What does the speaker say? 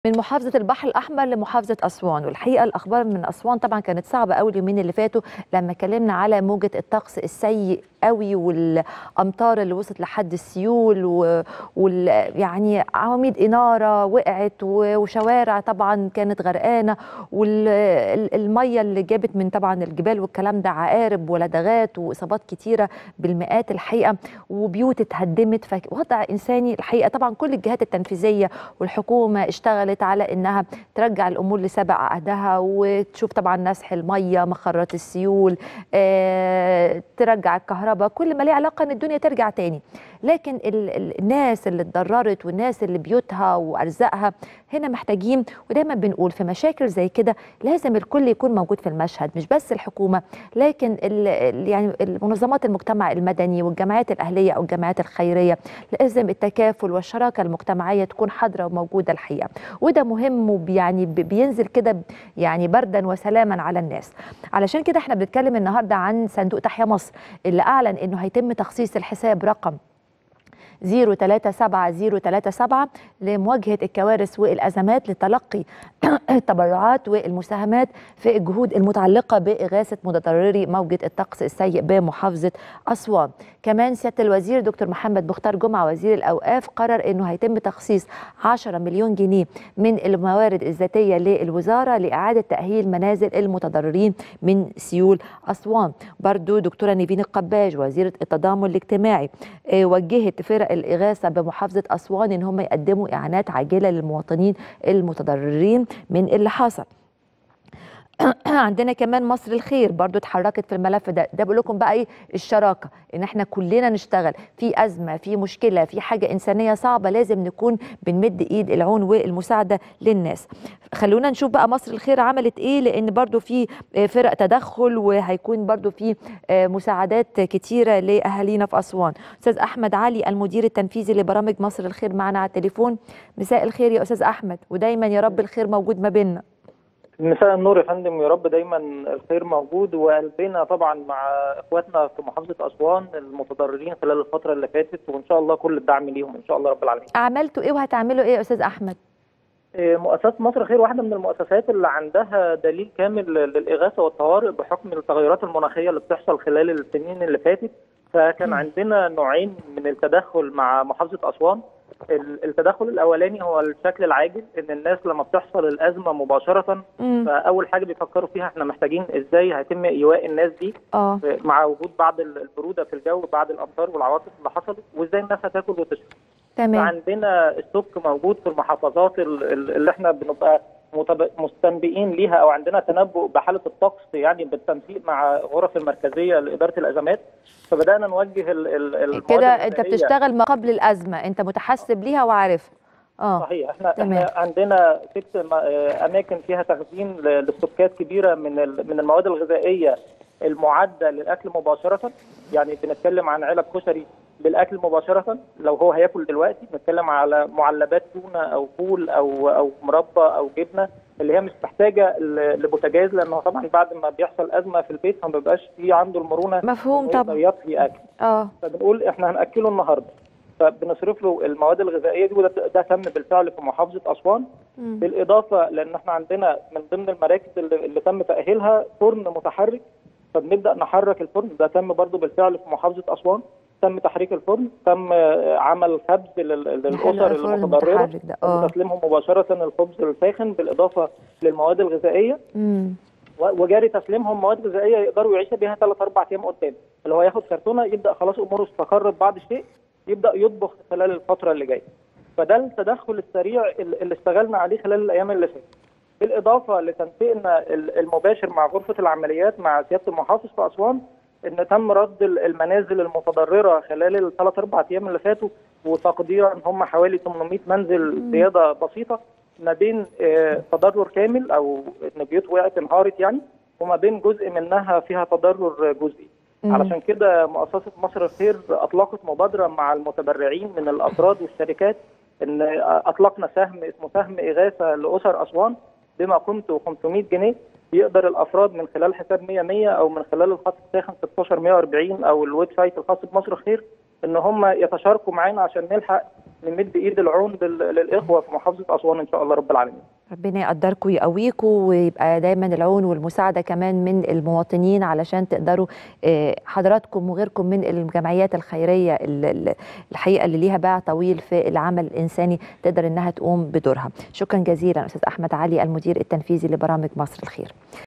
من محافظة البحر الأحمر لمحافظة أسوان والحقيقة الأخبار من أسوان طبعا كانت صعبة قوي اليومين اللي فاتوا لما اتكلمنا على موجة الطقس السيء قوي والأمطار اللي وصلت لحد السيول و... وال... يعني عواميد إنارة وقعت وشوارع طبعا كانت غرقانة والمية اللي جابت من طبعا الجبال والكلام ده عقارب ولدغات وإصابات كتيرة بالمئات الحقيقة وبيوت اتهدمت فوضع إنساني الحقيقة طبعا كل الجهات التنفيذية والحكومة اشتغلت اشتغلت على انها ترجع الامور لسبع عهدها وتشوف طبعا نسح الميه مخرات السيول اه ترجع الكهرباء كل ما ليه علاقه ان الدنيا ترجع تاني لكن ال ال الناس اللي اتضررت والناس اللي بيوتها وارزاقها هنا محتاجين ودايما بنقول في مشاكل زي كده لازم الكل يكون موجود في المشهد مش بس الحكومه لكن ال يعني المنظمات المجتمع المدني والجمعيات الاهليه او الجمعيات الخيريه لازم التكافل والشراكه المجتمعيه تكون حاضره وموجوده الحقيقه وده مهم ويعني بينزل كده يعني بردا وسلاما على الناس علشان كده احنا بنتكلم النهارده عن صندوق تحيا مصر اللي اعلن انه هيتم تخصيص الحساب رقم 037037 لمواجهة الكوارث والأزمات لتلقي التبرعات والمساهمات في الجهود المتعلقة بإغاثة متضرري موجة الطقس السيء بمحافظة أسوان كمان سيادة الوزير دكتور محمد مختار جمعة وزير الأوقاف قرر أنه هيتم تخصيص 10 مليون جنيه من الموارد الذاتية للوزارة لإعادة تأهيل منازل المتضررين من سيول أسوان برضو دكتورة نيفين القباج وزيرة التضامن الاجتماعي وجهت فرق الإغاثة بمحافظة أسوان إن هم يقدموا إعانات عاجلة للمواطنين المتضررين من اللي حصل عندنا كمان مصر الخير برضو اتحركت في الملف ده ده بقول لكم بقى ايه الشراكه ان احنا كلنا نشتغل في ازمه في مشكله في حاجه انسانيه صعبه لازم نكون بنمد ايد العون والمساعده للناس خلونا نشوف بقى مصر الخير عملت ايه لان برضو في فرق تدخل وهيكون برضو في مساعدات كتيره لاهالينا في اسوان استاذ احمد علي المدير التنفيذي لبرامج مصر الخير معنا على التليفون مساء الخير يا استاذ احمد ودايما يا رب الخير موجود ما بيننا مساء النور يا فندم يا رب دايما الخير موجود وقلبنا طبعا مع اخواتنا في محافظه اسوان المتضررين خلال الفتره اللي فاتت وان شاء الله كل الدعم ليهم ان شاء الله رب العالمين. عملتوا ايه وهتعملوا ايه يا استاذ احمد؟ مؤسسات مصر خير واحده من المؤسسات اللي عندها دليل كامل للاغاثه والطوارئ بحكم التغيرات المناخيه اللي بتحصل خلال السنين اللي فاتت فكان عندنا نوعين من التدخل مع محافظه اسوان التدخل الاولاني هو الشكل العاجل ان الناس لما بتحصل الازمه مباشره مم. فاول حاجه بيفكروا فيها احنا محتاجين ازاي هيتم ايواء الناس دي أوه. مع وجود بعض البروده في الجو بعد الامطار والعواصف اللي حصلت وازاي الناس هتاكل وتشرب تمام فعندنا ستوك موجود في المحافظات اللي احنا بنبقى مستنبئين ليها او عندنا تنبؤ بحاله الطقس يعني بالتنسيق مع غرف المركزيه لاداره الازمات فبدانا نوجه ال كده انت بتشتغل ما قبل الازمه انت متحسب ليها وعارفها اه صحيح احنا تمام. احنا عندنا ست اماكن فيها تخزين لستوكات كبيره من من المواد الغذائيه المعده للاكل مباشره يعني بنتكلم عن علب كشري للاكل مباشره لو هو هياكل دلوقتي بنتكلم على معلبات تونه او فول او او مربى او جبنه اللي هي مش محتاجه لبوتاجاز لانه طبعا بعد ما بيحصل ازمه في البيت ما بيبقاش في عنده المرونه مفهوم طبعا يطهي اكل اه فبنقول احنا هناكله النهارده فبنصرف له المواد الغذائيه دي وده ده تم بالفعل في محافظه اسوان مم. بالاضافه لان احنا عندنا من ضمن المراكز اللي, اللي تم تاهيلها فرن متحرك فبنبدا نحرك الفرن ده تم برضه بالفعل في محافظه اسوان تم تحريك الفرن تم عمل خبز للاسر المتضرره وتسليمهم مباشره الخبز الساخن بالاضافه للمواد الغذائيه مم. وجاري تسليمهم مواد غذائيه يقدروا يعيشوا بيها ثلاث اربع ايام قدام اللي هو ياخد كرتونه يبدا خلاص اموره استقرت بعض الشيء يبدا يطبخ خلال الفتره اللي جايه فده التدخل السريع اللي اشتغلنا عليه خلال الايام اللي فاتت بالاضافه لتنسيقنا المباشر مع غرفه العمليات مع سياده المحافظ في اسوان ان تم رد المنازل المتضرره خلال الثلاث اربع ايام اللي فاتوا وتقديرا ان هم حوالي 800 منزل زياده بسيطه ما بين تضرر كامل او ان بيوت وقعت انهارت يعني وما بين جزء منها فيها تضرر جزئي علشان كده مؤسسه مصر الخير اطلقت مبادره مع المتبرعين من الافراد والشركات ان اطلقنا سهم اسمه سهم اغاثه لاسر اسوان بما قيمته 500 جنيه يقدر الافراد من خلال حساب 100 100 او من خلال الخط الساخن 16 140 او الويب سايت الخاص بمصر خير ان هم يتشاركوا معانا عشان نلحق نمد ايد العون لل- للاخوه في محافظه اسوان ان شاء الله رب العالمين ربنا يقدركم ويقويكم ويبقى دايما العون والمساعده كمان من المواطنين علشان تقدروا آه، حضراتكم وغيركم من الجمعيات الخيريه ال- ال- الحقيقه اللي ليها باع طويل في العمل الانساني تقدر انها تقوم بدورها. شكرا جزيلا استاذ احمد علي المدير التنفيذي لبرامج مصر الخير.